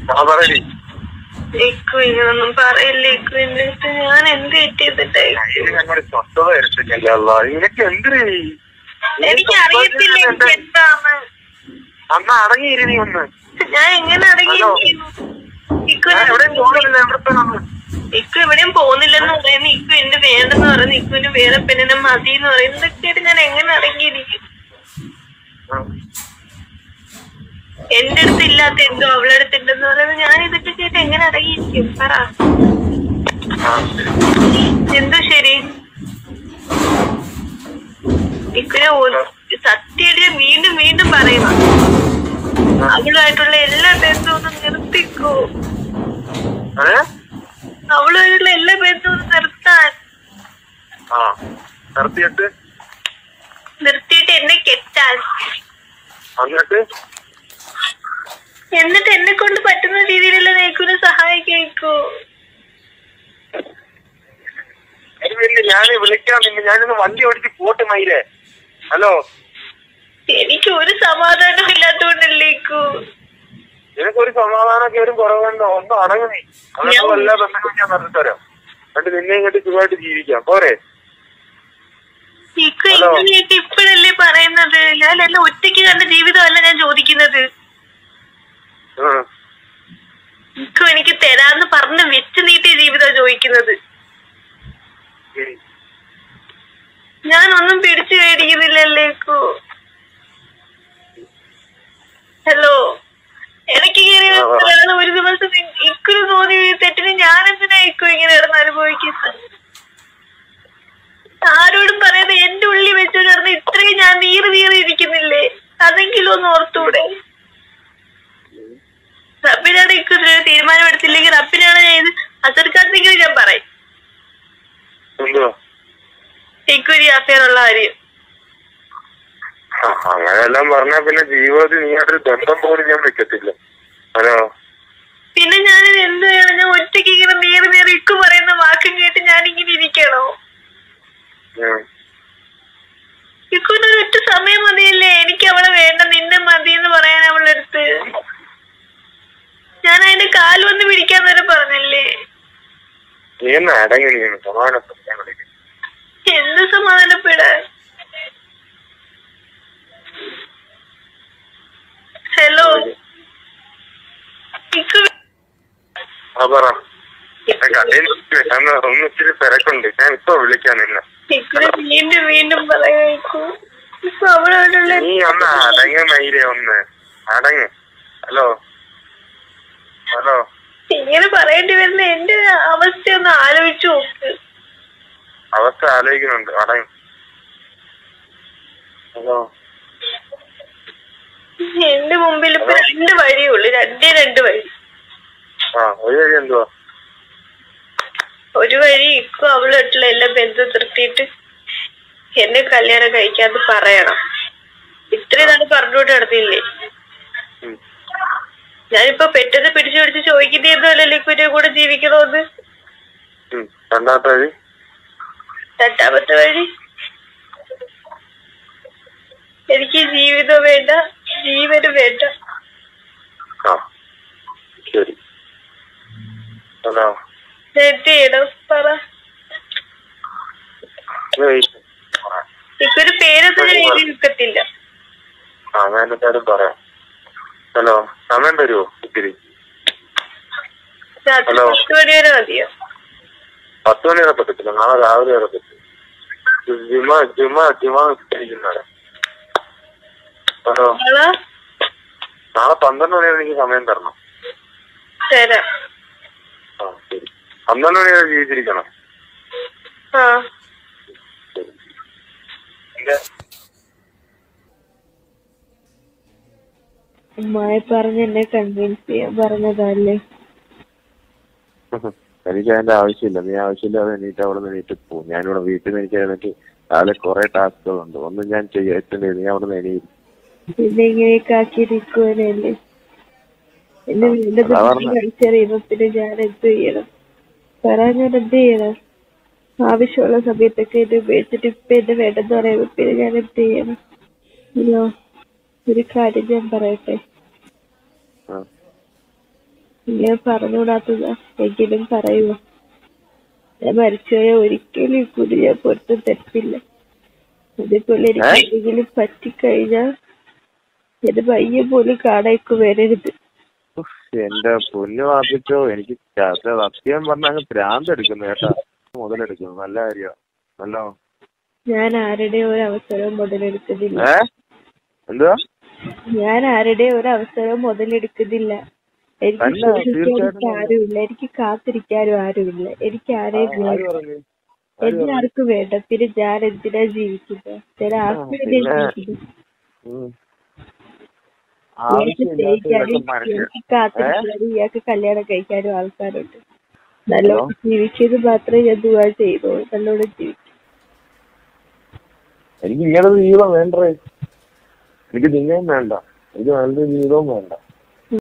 ആ പറയടി ഇക്കു ഇങ്ങനൊന്നും പറയില്ല ഇക്കു എന്റെ അടുത്ത് ഞാൻ എന്ത് തെറ്റിയതിട്ടാ ഇത് ഞങ്ങളുടെ സ്വസ്ഥത എടുത്തിട്ടില്ല അല്ല നിനക്ക് എന്തിനീ എനിക്ക് അറിയത്തില്ല എനിക്ക് എന്താണ് അന്ന് അടങ്ങിയിരുന്നീ ഒന്ന് ഞാൻ എങ്ങനെ അടങ്ങിയിരിക്കുന്നു ഇക്കു ഞാൻ എവിടെയും പോകുന്നില്ല എവിടത്തെ വന്ന് ഇക്കു എവിടെയും പോകുന്നില്ലെന്ന് പറയുന്നു ഇക്കു എന്റെ വേണ്ടെന്ന് പറയുന്നു ഇക്കുവിന് വേറെ പെണ്ണിനെ മതി എന്ന് പറയുന്നു ഇതൊക്കെയായിട്ട് ഞാൻ എങ്ങനെ അടങ്ങിയിരിക്കും എന്റെ അടുത്ത് ഇല്ലാത്ത എന്തോ അവളുടെ അടുത്ത് ഉണ്ടെന്ന് പറയുന്നത് ഞാൻ ഇതൊക്കെ കേട്ട് എങ്ങനെ അടങ്ങിയിരിക്കും പറ ആ ശരി എന്തോ ശരി ഇക്കുനെ സത്യമായിട്ട് വീണ്ടും വീണ്ടും പറയുക അവളുമായിട്ടുള്ള എല്ലാ ബന്ധവും ഒന്ന് നിർത്തിക്കോ ഏ അവളുമായിട്ടുള്ള എല്ലാ ബന്ധവും ഒന്ന് നിർത്താൻ ആ നിർത്തിയിട്ട് നിർത്തിയിട്ട് എന്നെ കെട്ടാൻ എന്നിട്ട് എന്നിട്ട് എന്നെ കൊണ്ട് പറ്റുന്ന രീതിയിലുള്ള നേക്കുനെ സഹായിക്കോ അതിന് ഞാൻ വിളിക്കാൻ നിന്നെ ഞാനിന്ന് വണ്ടി ഓടിച്ച് പോട്ട് മയിലേ ഹലോ എനിക്ക് ഒരു സമാധാനം ഇല്ലാത്തോണ്ടല്ലേക്കു നിനക്കൊരു സമാധാനമൊക്കെ ഒരു കുറവുണ്ടോ ഒന്നും അടങ്ങുന്നേ അങ്ങനത്തെ എല്ലാ ബന്ധങ്ങളും ഞാൻ നടത്തി തരാം എന്നിട്ട് നിന്നെ ഇങ്ങോട്ട് സുഖമായിട്ട് ജീവിക്കാം പോരെ ഇക്കു ഹലോ. ഇങ്ങനെയൊക്കെ ഇപ്പോഴല്ലേ പറയുന്നത് ഞാൻ എല്ലാം ഒറ്റയ്ക്ക് കണ്ട ജീവിതമല്ല ഞാൻ ചോദിക്കുന്നത് ഉം. ഇക്കു എനിക്ക് തരാന്ന് പറഞ്ഞ് വെച്ച് നീട്ടിയ ജീവിതം ചോദിക്കുന്നത് ശരി. ഞാനൊന്നും പിടിച്ചു മേടിക്കുന്നില്ലല്ലേക്കു ഹലോ എനിക്ക് ഇങ്ങനെ ആ, പറ. ഒരാള് ഒരു ദിവസം നി- ഇക്കുന് തോന്നി ഈ തെറ്റിന് ഞാൻ എന്തിനാ ഇക്കു ഇങ്ങനെ കിടന്ന് അനുഭവിക്കുന്നത് ആരോടും പറയാതെ എന്റെ ഉള്ളിൽ വെച്ച് കിടന്ന് ഇത്രയും ഞാൻ നീറി നീറി ഇരിക്കുന്നില്ലേ അതെങ്കിലും ഒന്ന് ഓർത്തൂടെ റബ്ബിനാണ് ഇക്കു ഇതിനൊരു തീരുമാനം എടുത്തില്ലെങ്കിൽ റബ്ബിനാണ് ഞാൻ ഇത് അസർക്കാത്തെങ്കിലും ഞാൻ പറയും എന്തുവാ ഇക്കുരി അഫയർ ഉള്ള കാര്യം ആ, അങ്ങനെയെല്ലാം പറഞ്ഞാ പിന്നെ ജീവിതത്തിൽ നീയായിട്ടൊരു ബന്ധം പോലും ഞാൻ വെക്കത്തില്ല ഹലോ പിന്നെ ഞാനിത് എന്ത് ചെയ്യണം ഞാൻ ഒറ്റയ്ക്ക് ഇങ്ങനെ നേറി നേറി ഇക്കു പറയുന്ന വാക്കും കേട്ട് ഞാൻ ഇങ്ങനെ ഇരിക്കണോ ഉം. ഇക്കുവിന് ഒരൊറ്റ സമയം മതിയല്ലേ എനിക്ക് അവളെ വേണ്ട നിന്നെ മതി എന്ന് പറയാൻ അവളുടെ അടുത്ത് ഞാൻ അതിന്റെ കാല് വന്ന് പിടിക്കാൻ വരെ പറഞ്ഞല്ലേ നീ ഒന്ന് അടങ്ങി നീ ഒന്ന് സമാധാനപ്പെട്ട് ഞാൻ വിളിക്കാം എന്ത് സമാധാനപ്പെടാൻ ഹലോ ഇക്കു ആ പറ ഞാൻ കടയിൽ ഒന്ന് ഒന്ന് ഇച്ചിരി തിരക്കുണ്ട് ഞാൻ ഇപ്പൊ വിളിക്കാം നിന്നെ ഇക്കുനെ വീണ്ടും വീണ്ടും പറയായിക്കു ഇപ്പൊ അവളോടുള്ള നീ ഒന്ന് അടങ്ങ മയിലേ ഒന്ന് അടങ്ങ് ഹലോ ഹലോ ഇങ്ങനെ പറയേണ്ടി വരുന്ന എന്റെ അവസ്ഥ ഒന്ന് ആലോചിച്ചു നോക്ക് അവസ്ഥ ആലോചിക്കുന്നുണ്ട് അടങ്ങ് ഹലോ എന്റെ മുമ്പിൽ ഇപ്പൊ രണ്ട് വഴിയേ ഉള്ളു രണ്ടേ രണ്ട് വഴി ആ ഒരു വഴി എന്തുവാ ഒരു വഴി ഇക്കും അവളുമായിട്ടുള്ള എല്ലാ ബന്ധം നിർത്തിയിട്ട് എന്നെ കല്യാണം കഴിക്കാന്ന് പറയണം ഇത്രയും നാൾ പറഞ്ഞുകൊണ്ട് നടന്നില്ലേ ഉം. ഞാനിപ്പോ പെട്ടെന്ന് പിടിച്ചു പിടിച്ച് ചോദിക്കുന്നതൊന്നുമല്ലല്ലോ ഇക്കുന്റെ കൂടെ ജീവിക്കണമെന്ന് ഉം. രണ്ടാമത്തെ വഴി രണ്ടാമത്തെ വഴി എനിക്ക് ജീവിതം വേണ്ട ജീവനും വേണ്ട ആ ശരി ഹലോ ഞാൻ എന്ത് ചെയ്യണം പറ വെയിറ്റ് ഇക്കൊരു പേരൊന്നും ഞാൻ എഴുതി വെക്കത്തില്ല ആ ഞാൻ എന്തായാലും പറയാം ഹലോ സമയം തരുമോ ഇത്തിരി രാത്രി ഹലോ. പത്ത് മണി വരെ മതിയോ പത്ത് മണി വരെ പറ്റത്തില്ല നാളെ രാവിലെ വരെ പറ്റും ജുമ ജുമ ജുമ നിസ്കരിക്കുന്നവരെ ഹലോ നാളെ നാളെ പന്ത്രണ്ട് മണി വരെ എനിക്ക് സമയം തരണം തരാം ആ ശരി പന്ത്രണ്ട് മണി വരെ ജീവിച്ചിരിക്കണം ആ ശരി എന്റെ ഉമ്മായ പറഞ്ഞ് എന്നെ കൺവിൻസ് ചെയ്യാൻ പറഞ്ഞതല്ലേ എനിക്ക് അതിന്റെ ആവശ്യമില്ല നീ ആവശ്യമില്ലാതെ എണീറ്റ് അവിടെ നിന്ന് എണീറ്റ് പോകും ഞാനിവിടെ വീട്ടിൽ നിന്ന് എനിക്ക് എഴുന്നേറ്റ് രാവിലെ കുറെ ടാസ്കുകളുണ്ട് ഒന്നും ഞാൻ ചെയ്യത്തില്ല നീ അവിടെ നിന്ന് എണീ പിന്നെ ഇങ്ങനെയൊക്കെ ആക്കിയിരിക്കുവാനല്ലേ എന്നെ വേണ്ടത് അതാ പറഞ്ഞെ. കഴിച്ചറിയുമ്പോ പിന്നെ ഞാൻ എന്ത് ചെയ്യണം പറയാൻ ഞാൻ എന്ത് ചെയ്യണം ആവശ്യമുള്ള സമയത്തൊക്കെ എന്നെ ഉപയോഗിച്ചിട്ട് ഇപ്പൊ എന്നെ വേണ്ടെന്ന് പറയുമ്പോ പിന്നെ ഞാൻ എന്ത് ചെയ്യണം ഹലോ ഒരു കാര്യം ഞാൻ പറയട്ടെ ആ. ഇങ്ങനെ പറഞ്ഞുകൂടാത്തതാ എങ്കിലും പറയുക ഞാൻ മരിച്ചുപോയ ഒരിക്കലും ഈ കുടി ഞാൻ പൊരുത്തം തെറ്റില്ല അതേപോലെ എനിക്ക് ഏ? എന്തെങ്കിലും പറ്റിക്കഴിഞ്ഞാൽ എന്റെ പയ്യെ പോലും കാണാക്ക് വരരുത് ഉഫ്, എന്റെ പൊന്നു വാപ്പിച്ചോ എനിക്ക് ച- സത്യം പറഞ്ഞ അങ്ങ് ഭ്രാന്ത് എടുക്കുന്നു കേട്ടാ മുതലെടുക്കുന്നു നല്ല കാര്യമാണ് നല്ല ഞാൻ ആരുടെ ഒരു അവസരവും മുതലെടുക്കുന്നില്ല ഏ എന്തുവാ ഞാൻ ആരുടെ ഒരു അവസരവും മുതലെടുക്കുന്നില്ല എനിക്ക് അല്ല, ചോദിക്കാൻ തീർച്ചയായിട്ടും എനിക്ക് ആരുമില്ല എനിക്ക് കാത്തിരിക്കാനും ആരുമില്ല എനിക്ക് ആരെയും ആര് വേണ്ട പറഞ്ഞു എന്നെ ആർക്കും വേണ്ട പിന്നെ ഞാൻ എന്തിനാ ജീവിക്കുന്നത് ഞാൻ ആർക്കും വേണ്ടി പിന്നെ- ജീവിക്കുന്നത് ഉം. എനിക്ക് സ്നേഹിക്കാനും ആവശ്യമില്ലാത്ത മനുഷ്യൻ എനിക്ക് കാത്തിരിക്കാനും ഇയാൾക്ക് കല്യാണം കഴിക്കാനും ആൾക്കാരുണ്ട് നല്ലോണം ജീവിച്ചത് മാത്രമേ ഞാൻ ദുവാ ചെയ്യുന്നുള്ളൂ നല്ലോണം ജീവിക്കും എനിക്ക് ഇങ്ങനത്തെ ജീവിതം വേണ്ടേ എനിക്ക് നിന്നെയും വേണ്ട എനിക്ക് നല്ലൊരു ജീവിതവും വേണ്ട